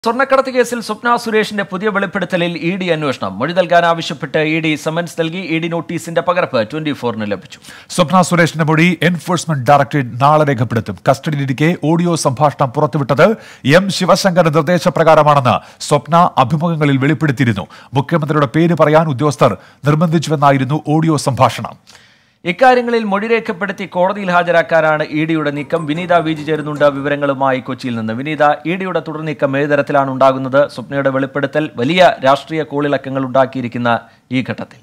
സ്വർണ്ണക്കടത്ത് കേസിൽ സ്വപ്ന സുരേഷിന്റെ പുതിയ വെളിപ്പെടുത്തലിൽ ഇ ഡി അന്വേഷണം മൊഴി നൽകാൻ ആവശ്യപ്പെട്ട് ഇ ഡി സമൻസ് നൽകി ഇ ഡി നോട്ടീസിന്റെ പകർപ്പ് ട്വന്റി ഫോറിന് ലഭിച്ചു സ്വപ്ന സുരേഷിന്റെ മൊഴി എൻഫോഴ്സ്മെന്റ് ഡയറക്ടറേറ്റ് നാളെ രേഖപ്പെടുത്തും കസ്റ്റഡിയിലിരിക്കെ ഓഡിയോ സംഭാഷണം പുറത്തുവിട്ടത് എം ശിവശങ്കറിന്റെ നിർദ്ദേശപ്രകാരമാണെന്ന് സ്വപ്ന അഭിമുഖങ്ങളിൽ വെളിപ്പെടുത്തിയിരുന്നു മുഖ്യമന്ത്രിയുടെ പേര് പറയാൻ ഉദ്യോഗസ്ഥർ നിർബന്ധിച്ചുവെന്നായിരുന്നു ഓഡിയോ സംഭാഷണം ഇക്കാര്യങ്ങളിൽ മൊഴി രേഖപ്പെടുത്തി കോടതിയിൽ ഹാജരാക്കാനാണ് ഇ ഡിയുടെ നീക്കം വിനീത വീജി ചേരുന്നുണ്ട് വിവരങ്ങളുമായി കൊച്ചിയിൽ നിന്ന് വിനീത ഇ ഡിയുടെ തുടർ നീക്കം ഏത് തരത്തിലാണ് ഉണ്ടാകുന്നത് സ്വപ്നയുടെ വെളിപ്പെടുത്തൽ വലിയ രാഷ്ട്രീയ കോളിളക്കങ്ങൾ ഉണ്ടാക്കിയിരിക്കുന്ന ഈ ഘട്ടത്തിൽ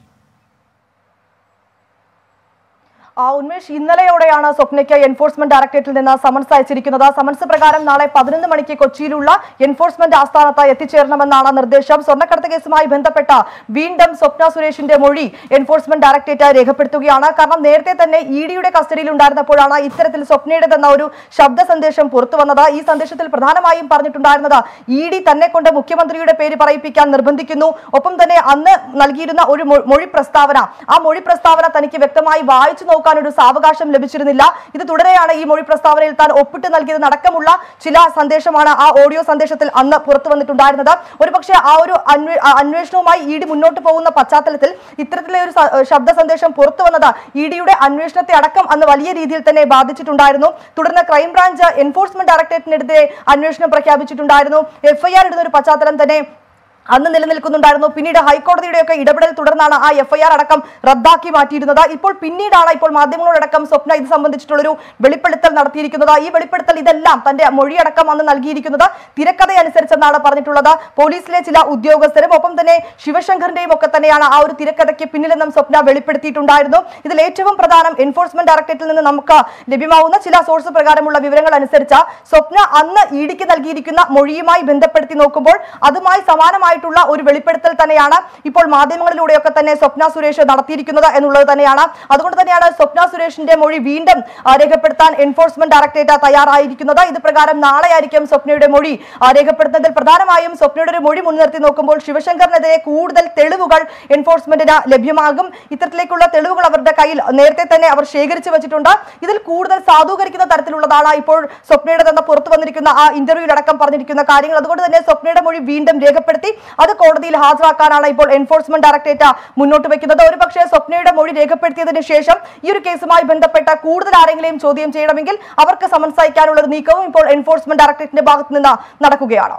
ആ ഉന്മേഷ് ഇന്നലെയോടെയാണ് സ്വപ്നയ്ക്ക് എൻഫോഴ്സ്മെന്റ് ഡയറക്ടറേറ്റിൽ നിന്ന് സമൻസ് അയച്ചിരിക്കുന്നത് സമൻസ് പ്രകാരം നാളെ പതിനൊന്ന് മണിക്ക് കൊച്ചിയിലുള്ള എൻഫോഴ്സ്മെന്റ് ആസ്ഥാനത്ത് എത്തിച്ചേരണമെന്നാണ് നിർദ്ദേശം സ്വർണ്ണക്കടത്ത് കേസുമായി ബന്ധപ്പെട്ട വീണ്ടും സ്വപ്ന സുരേഷിന്റെ മൊഴി എൻഫോഴ്സ്മെന്റ് ഡയറക്ടറേറ്റ് രേഖപ്പെടുത്തുകയാണ് കാരണം നേരത്തെ തന്നെ ഇ ഡിയുടെ കസ്റ്റഡിയിൽ ഉണ്ടായിരുന്നപ്പോഴാണ് ഇത്തരത്തിൽ സ്വപ്നയുടേതെന്ന ഒരു ശബ്ദ സന്ദേശം പുറത്തു വന്നത് ഈ സന്ദേശത്തിൽ പ്രധാനമായും പറഞ്ഞിട്ടുണ്ടായിരുന്നത് ഇ ഡി തന്നെ കൊണ്ട് മുഖ്യമന്ത്രിയുടെ പേര് പറയിപ്പിക്കാൻ നിർബന്ധിക്കുന്നു ഒപ്പം തന്നെ അന്ന് നൽകിയിരുന്ന ഒരു മൊ- മൊഴി പ്രസ്താവന ആ മൊഴി പ്രസ്താവന തനിക്ക് വ്യക്തമായി വായിച്ചു നോക്കാൻ ഒരു സാവകാശം ലഭിച്ചിരുന്നില്ല ഇത് തുടരെയാണ് ഈ മൊഴി പ്രസ്താവനയിൽ താൻ ഒപ്പിട്ട് നൽകിയതിനടക്കമുള്ള ചില സന്ദേശമാണ് ആ ഓഡിയോ സന്ദേശത്തിൽ അന്ന് പുറത്തു വന്നിട്ടുണ്ടായിരുന്നത് ഒരുപക്ഷെ ആ ഒരു അന്വേ- ആ അന്വേഷണവുമായി ഇ ഡി മുന്നോട്ട് പോകുന്ന പശ്ചാത്തലത്തിൽ ഇത്തരത്തിലെ ഒരു സ- ശബ്ദ സന്ദേശം പുറത്തു വന്നത് ഇ ഡിയുടെ അന്വേഷണത്തെ അടക്കം അന്ന് വലിയ രീതിയിൽ തന്നെ ബാധിച്ചിട്ടുണ്ടായിരുന്നു തുടർന്ന് ക്രൈംബ്രാഞ്ച് എൻഫോഴ്സ്മെന്റ് ഡയറക്ടറേറ്റിനെതിരെ അന്വേഷണം പ്രഖ്യാപിച്ചിട്ടുണ്ടായിരുന്നു എഫ്ഐആർ ഇടുന്ന ഒരു പശ്ചാത്തലം തന്നെ അന്ന് നിലനിൽക്കുന്നുണ്ടായിരുന്നു പിന്നീട് ഹൈക്കോടതിയുടെയൊക്കെ ഇടപെടൽ തുടർന്നാണ് ആ എഫ്ഐആർ അടക്കം റദ്ദാക്കി മാറ്റിയിരുന്നത് ഇപ്പോൾ പിന്നീടാണ് ഇപ്പോൾ മാധ്യമങ്ങളോടക്കം സ്വപ്ന ഇത് സംബന്ധിച്ചിട്ടുള്ളൊരു വെളിപ്പെടുത്തൽ നടത്തിയിരിക്കുന്നത് ഈ വെളിപ്പെടുത്തൽ ഇതെല്ലാം തന്റെ മൊഴിയടക്കം അന്ന് നൽകിയിരിക്കുന്നത് തിരക്കഥയനുസരിച്ചെന്നാണ് പറഞ്ഞിട്ടുള്ളത് പോലീസിലെ ചില ഉദ്യോഗസ്ഥരും ഒപ്പം തന്നെ ശിവശങ്കറിന്റെയും ഒക്കെ തന്നെയാണ് ആ ഒരു തിരക്കഥയ്ക്ക് പിന്നിലെന്നും സ്വപ്ന വെളിപ്പെടുത്തിയിട്ടുണ്ടായിരുന്നു ഇതിൽ ഏറ്റവും പ്രധാനം എൻഫോഴ്സ്മെന്റ് ഡയറക്ടറേറ്റിൽ നിന്ന് നമുക്ക് ലഭ്യമാവുന്ന ചില സോഴ്സ് പ്രകാരമുള്ള വിവരങ്ങൾ അനുസരിച്ച് സ്വപ്ന അന്ന് ഇഡിക്ക് നൽകിയിരിക്കുന്ന മൊഴിയുമായി ബന്ധപ്പെടുത്തി നോക്കുമ്പോൾ അതുമായി സമാനമായിട്ടുള്ള ഒരു വെളിപ്പെടുത്തൽ തന്നെയാണ് ഇപ്പോൾ മാധ്യമങ്ങളിലൂടെയൊക്കെ തന്നെ സ്വപ്ന സുരേഷ് നടത്തിയിരിക്കുന്നത് എന്നുള്ളത് തന്നെയാണ് അതുകൊണ്ട് തന്നെയാണ് സ്വപ്ന സുരേഷിന്റെ മൊഴി വീണ്ടും ആ, രേഖപ്പെടുത്താൻ എൻഫോഴ്സ്മെന്റ് ഡയറക്ടറേറ്റ് തയ്യാറായിരിക്കുന്നത് ഇത് പ്രകാരം നാളെയായിരിക്കും സ്വപ്നയുടെ മൊഴി ആ, രേഖപ്പെടുത്തുന്നതിൽ പ്രധാനമായും സ്വപ്നയുടെ ഒരു മൊഴി മുൻനിർത്തി നോക്കുമ്പോൾ ശിവശങ്കറിനെതിരെ കൂടുതൽ തെളിവുകൾ എൻഫോഴ്സ്മെന്റിന് ലഭ്യമാകും ഇത്തരത്തിലേക്കുള്ള തെളിവുകൾ അവരുടെ കയ്യിൽ നേരത്തെ തന്നെ അവർ ശേഖരിച്ചു വെച്ചിട്ടുണ്ട് ഇതിൽ കൂടുതൽ സാധൂകരിക്കുന്ന തരത്തിലുള്ളതാണ് ഇപ്പോൾ സ്വപ്നയുടെ തന്നെ പുറത്തു വന്നിരിക്കുന്ന ആ ഇന്റർവ്യൂവിലടക്കം പറഞ്ഞിരിക്കുന്ന കാര്യങ്ങൾ അതുകൊണ്ട് തന്നെ സ്വപ്നയുടെ മൊഴി വീണ്ടും രേഖപ്പെടുത്തി അത് കോടതിയിൽ ഹാജരാക്കാനാണ് ഇപ്പോൾ എൻഫോഴ്സ്മെന്റ് ഡയറക്ടറേറ്റ് മുന്നോട്ട് വെക്കുന്നത് ഒരുപക്ഷേ സ്വപ്നയുടെ മൊഴി രേഖപ്പെടുത്തിയതിനു ശേഷം ഈ ഒരു കേസുമായി ബന്ധപ്പെട്ട കൂടുതൽ ആരെങ്കിലും ചോദ്യം ചെയ്യണമെങ്കിൽ അവർക്ക് സമൻസ് അയക്കാനുള്ള ഒരു നീക്കവും ഇപ്പോൾ എൻഫോഴ്സ്മെന്റ് ഡയറക്ടറേറ്റിന്റെ ഭാഗത്ത് നിന്ന് നടക്കുകയാണ്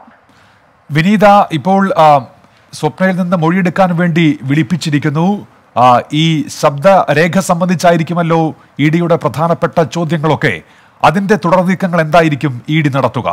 വിനീത ഇപ്പോൾ ആ, സ്വപ്നയിൽ നിന്ന് മൊഴിയെടുക്കാൻ വേണ്ടി വിളിപ്പിച്ചിരിക്കുന്നു ആ, ഈ ശബ്ദരേഖ സംബന്ധിച്ചായിരിക്കുമല്ലോ ഇ ഡിയുടെ പ്രധാനപ്പെട്ട ചോദ്യങ്ങളൊക്കെ അതിന്റെ തുടർ നീക്കങ്ങൾ എന്തായിരിക്കും ഇ ഡി നടത്തുക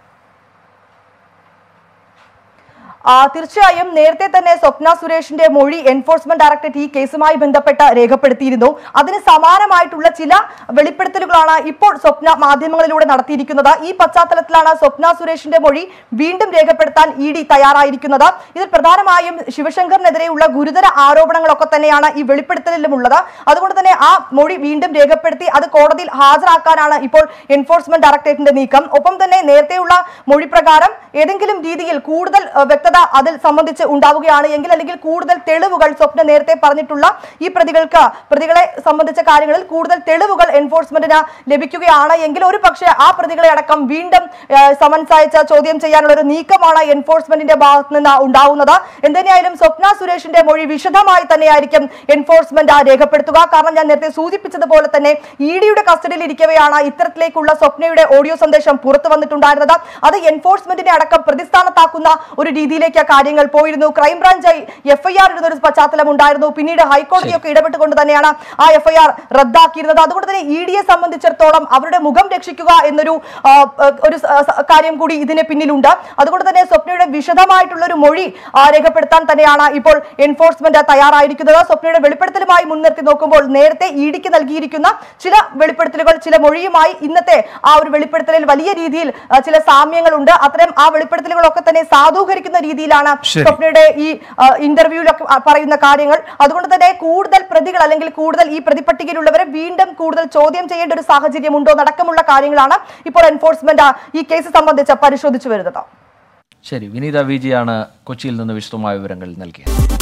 ആ, തീർച്ചയായും നേരത്തെ തന്നെ സ്വപ്ന സുരേഷിന്റെ മൊഴി എൻഫോഴ്സ്മെന്റ് ഡയറക്ടറേറ്റ് ഈ കേസുമായി ബന്ധപ്പെട്ട് രേഖപ്പെടുത്തിയിരുന്നു അതിന് സമാനമായിട്ടുള്ള ചില വെളിപ്പെടുത്തലുകളാണ് ഇപ്പോൾ സ്വപ്ന മാധ്യമങ്ങളിലൂടെ നടത്തിയിരിക്കുന്നത് ഈ പശ്ചാത്തലത്തിലാണ് സ്വപ്ന സുരേഷിന്റെ മൊഴി വീണ്ടും രേഖപ്പെടുത്താൻ ഇ ഡി തയ്യാറായിരിക്കുന്നത് ഇതിൽ പ്രധാനമായും ശിവശങ്കറിനെതിരെയുള്ള ഗുരുതര ആരോപണങ്ങളൊക്കെ തന്നെയാണ് ഈ വെളിപ്പെടുത്തലിലുമുള്ളത് അതുകൊണ്ട് തന്നെ ആ മൊഴി വീണ്ടും രേഖപ്പെടുത്തി അത് കോടതിയിൽ ഹാജരാക്കാനാണ് ഇപ്പോൾ എൻഫോഴ്സ്മെന്റ് ഡയറക്ടറേറ്റിന്റെ നീക്കം ഒപ്പം തന്നെ നേരത്തെയുള്ള മൊഴി പ്രകാരം ഏതെങ്കിലും രീതിയിൽ കൂടുതൽ അഹ്, വ്യക്തത അതിൽ സംബന്ധിച്ച് ഉണ്ടാവുകയാണ് എങ്കിൽ അല്ലെങ്കിൽ കൂടുതൽ തെളിവുകൾ സ്വപ്ന നേരത്തെ പറഞ്ഞിട്ടുള്ള ഈ പ്രതികൾക്ക് പ്രതികളെ സംബന്ധിച്ച കാര്യങ്ങളിൽ കൂടുതൽ തെളിവുകൾ എൻഫോഴ്സ്മെന്റിന് ലഭിക്കുകയാണ് എങ്കിൽ ഒരു പക്ഷേ ആ പ്രതികളെ അടക്കം വീണ്ടും അഹ്, സമൻസ് അയച്ച ചോദ്യം ചെയ്യാനുള്ള ഒരു നീക്കമാണ് എൻഫോഴ്സ്മെന്റിന്റെ ഭാഗത്ത് നിന്ന് ഉണ്ടാവുന്നത് എന്തിനായാലും സ്വപ്ന സുരേഷിന്റെ മൊഴി വിശദമായി തന്നെയായിരിക്കും എൻഫോഴ്സ്മെന്റ് രേഖപ്പെടുത്തുക കാരണം ഞാൻ നേരത്തെ സൂചിപ്പിച്ചതുപോലെ തന്നെ ഇ ഡിയുടെ കസ്റ്റഡിയിൽ ഇരിക്കവെയാണ് ഇത്തരത്തിലേക്കുള്ള സ്വപ്നയുടെ ഓഡിയോ സന്ദേശം പുറത്തു വന്നിട്ടുണ്ടായിരുന്നത് അത് എൻഫോഴ്സ്മെന്റിനെ അടക്കം പ്രതിസ്ഥാനത്താക്കുന്ന ഒരു രീതിയിലേക്ക് കാര്യങ്ങൾ പോയിരുന്നു ക്രൈംബ്രാഞ്ച് എഫ്ഐആർ ഇടുന്ന ഒരു പശ്ചാത്തലം ഉണ്ടായിരുന്നു പിന്നീട് ഹൈക്കോടതിയൊക്കെ ഇടപെട്ടുകൊണ്ട് തന്നെയാണ് ആ എഫ്ഐആർ റദ്ദാക്കിയിരുന്നത് അതുകൊണ്ട് തന്നെ ഇ ഡിയെ സംബന്ധിച്ചിടത്തോളം അവരുടെ മുഖം രക്ഷിക്കുക എന്നൊരു ആ, ആ, ഒരു സ- സ- കാര്യം കൂടി ഇതിന് പിന്നിലുണ്ട് അതുകൊണ്ട് തന്നെ സ്വപ്നയുടെ വിശദമായിട്ടുള്ള ഒരു മൊഴി ആ, രേഖപ്പെടുത്താൻ തന്നെയാണ് ഇപ്പോൾ എൻഫോഴ്സ്മെന്റ് തയ്യാറായിരിക്കുന്നത് സ്വപ്നയുടെ വെളിപ്പെടുത്തലുമായി മുൻനിർത്തി നോക്കുമ്പോൾ നേരത്തെ ഇ ഡിക്ക് നൽകിയിരിക്കുന്ന ചില വെളിപ്പെടുത്തലുകൾ ചില മൊഴിയുമായി ഇന്നത്തെ ആ ഒരു വെളിപ്പെടുത്തലിൽ വലിയ രീതിയിൽ ആ, ചില സാമ്യങ്ങളുണ്ട് അത്തരം ആ വെളിപ്പെടുത്തലുകളൊക്കെ തന്നെ സാധൂകരിക്കുന്ന രീതിയിലാണ് ശരി. സ്വപ്നയുടെ ഈ ആ, ഇന്റർവ്യൂവിലൊക്കെ ആ, പറയുന്ന കാര്യങ്ങൾ അതുകൊണ്ട് തന്നെ കൂടുതൽ പ്രതികൾ അല്ലെങ്കിൽ കൂടുതൽ ഈ പ്രതിപട്ടികയിലുള്ളവരെ വീണ്ടും കൂടുതൽ ചോദ്യം ചെയ്യേണ്ട ഒരു സാഹചര്യമുണ്ടോ നടക്കമുള്ള കാര്യങ്ങളാണ് ഇപ്പോൾ എൻഫോഴ്സ്മെന്റ് ഈ കേസ് സംബന്ധിച്ച് പരിശോധിച്ചു വരുന്നത് ശരി വിനീത വിജിയാണ് കൊച്ചിയിൽ നിന്ന് വിശദമായ വിവരങ്ങൾ നൽകിയത്